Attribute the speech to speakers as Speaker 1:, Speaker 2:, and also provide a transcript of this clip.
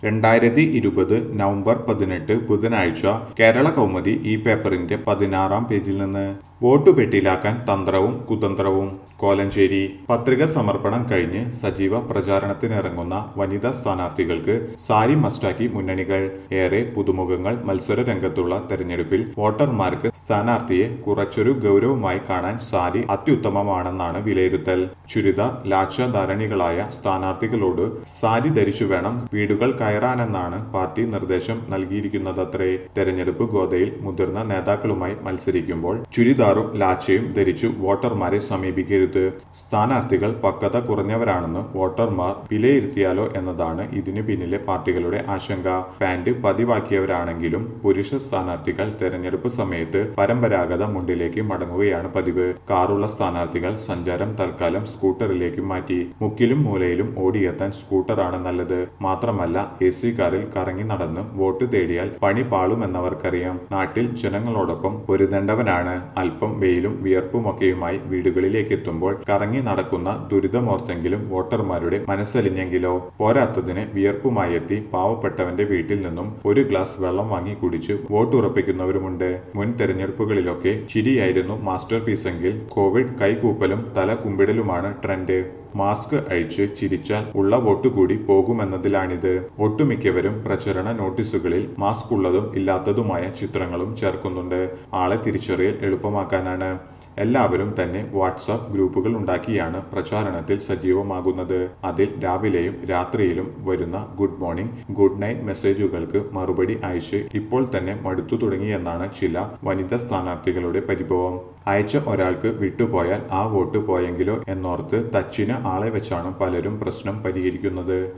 Speaker 1: രണ്ടായിരത്തി ഇരുപത് നവംബർ പതിനെട്ട് ബുധനാഴ്ച കേരള കൗമുദി ഈ പേപ്പറിന്റെ പതിനാറാം പേജിൽ നിന്ന് വോട്ട് പെട്ടിയിലാക്കാൻ തന്ത്രവും കുതന്ത്രവും കോലഞ്ചേരി പത്രിക സമർപ്പണം കഴിഞ്ഞ് സജീവ പ്രചാരണത്തിനിറങ്ങുന്ന വനിതാ സ്ഥാനാർത്ഥികൾക്ക് സാരി മസ്റ്റാക്കി മുന്നണികൾ ഏറെ പുതുമുഖങ്ങൾ മത്സര രംഗത്തുള്ള തെരഞ്ഞെടുപ്പിൽ വോട്ടർമാർക്ക് സ്ഥാനാർത്ഥിയെ കുറച്ചൊരു ഗൗരവമായി കാണാൻ സാരി അത്യുത്തമമാണെന്നാണ് വിലയിരുത്തൽ ചുരിദാർ ലാക്ഷധാരണികളായ സ്ഥാനാർത്ഥികളോട് സാരി ധരിച്ചു വേണം വീടുകൾ കയറാനെന്നാണ് പാർട്ടി നിർദ്ദേശം നൽകിയിരിക്കുന്നതത്രേ തെരഞ്ഞെടുപ്പ് ഗോതയിൽ മുതിർന്ന നേതാക്കളുമായി മത്സരിക്കുമ്പോൾ ചുരിദാറും ലാച്ചയും ധരിച്ചു വോട്ടർമാരെ സമീപിക്കരുത് സ്ഥാനാർത്ഥികൾ പക്വത കുറഞ്ഞവരാണെന്ന് വോട്ടർമാർ വിലയിരുത്തിയാലോ എന്നതാണ് ഇതിനു പിന്നിലെ പാർട്ടികളുടെ ആശങ്ക പാന്റ് പതിവാക്കിയവരാണെങ്കിലും പുരുഷ സ്ഥാനാർത്ഥികൾ തെരഞ്ഞെടുപ്പ് സമയത്ത് പരമ്പരാഗത മുണ്ടിലേക്ക് മടങ്ങുകയാണ് പതിവ് കാറുള്ള സ്ഥാനാർത്ഥികൾ സഞ്ചാരം തൽക്കാലം സ്കൂട്ടറിലേക്ക് മാറ്റി മുക്കിലും മൂലയിലും ഓടിയെത്താൻ സ്കൂട്ടറാണ് നല്ലത് മാത്രമല്ല എ സി കാറിൽ കറങ്ങി നടന്ന് വോട്ട് തേടിയാൽ പണി പാളുമെന്നവർക്കറിയാം നാട്ടിൽ ജനങ്ങളോടൊപ്പം പൊരുതേണ്ടവനാണ് അല്പം വെയിലും വിയർപ്പുമൊക്കെയുമായി വീടുകളിലേക്ക് എത്തുമ്പോൾ കറങ്ങി നടക്കുന്ന ദുരിതമോർത്തെങ്കിലും വോട്ടർമാരുടെ മനസ്സലിഞ്ഞെങ്കിലോ പോരാത്തതിന് വിയർപ്പുമായി എത്തി പാവപ്പെട്ടവന്റെ വീട്ടിൽ നിന്നും ഒരു ഗ്ലാസ് വെള്ളം വാങ്ങി കുടിച്ച് വോട്ട് ഉറപ്പിക്കുന്നവരുമുണ്ട് മുൻ തെരഞ്ഞെടുപ്പുകളിലൊക്കെ ചിരിയായിരുന്നു മാസ്റ്റർ പീസെങ്കിൽ കോവിഡ് കൈകൂപ്പലും തല കുമ്പിടലുമാണ് ട്രെൻഡ് മാസ്ക് അഴിച്ച് ചിരിച്ചാൽ ഉള്ള വോട്ട് കൂടി പോകുമെന്നതിലാണിത് ഒട്ടുമിക്കവരും പ്രചരണ നോട്ടീസുകളിൽ മാസ്ക് ഉള്ളതും ഇല്ലാത്തതുമായ ചിത്രങ്ങളും ചേർക്കുന്നുണ്ട് ആളെ തിരിച്ചറിയൽ എളുപ്പമാക്കാനാണ് എല്ലാവരും തന്നെ വാട്സാപ്പ് ഗ്രൂപ്പുകൾ ഉണ്ടാക്കിയാണ് പ്രചാരണത്തിൽ സജീവമാകുന്നത് അതിൽ രാവിലെയും രാത്രിയിലും വരുന്ന ഗുഡ് മോർണിംഗ് ഗുഡ് നൈറ്റ് മെസ്സേജുകൾക്ക് മറുപടി അയച്ച് ഇപ്പോൾ തന്നെ മടുത്തു തുടങ്ങിയെന്നാണ് ചില വനിതാ സ്ഥാനാർത്ഥികളുടെ പരിഭവം അയച്ച ഒരാൾക്ക് വിട്ടുപോയാൽ ആ വോട്ട് പോയെങ്കിലോ എന്നോർത്ത് തച്ചിന് ആളെ വെച്ചാണ് പലരും പ്രശ്നം പരിഹരിക്കുന്നത്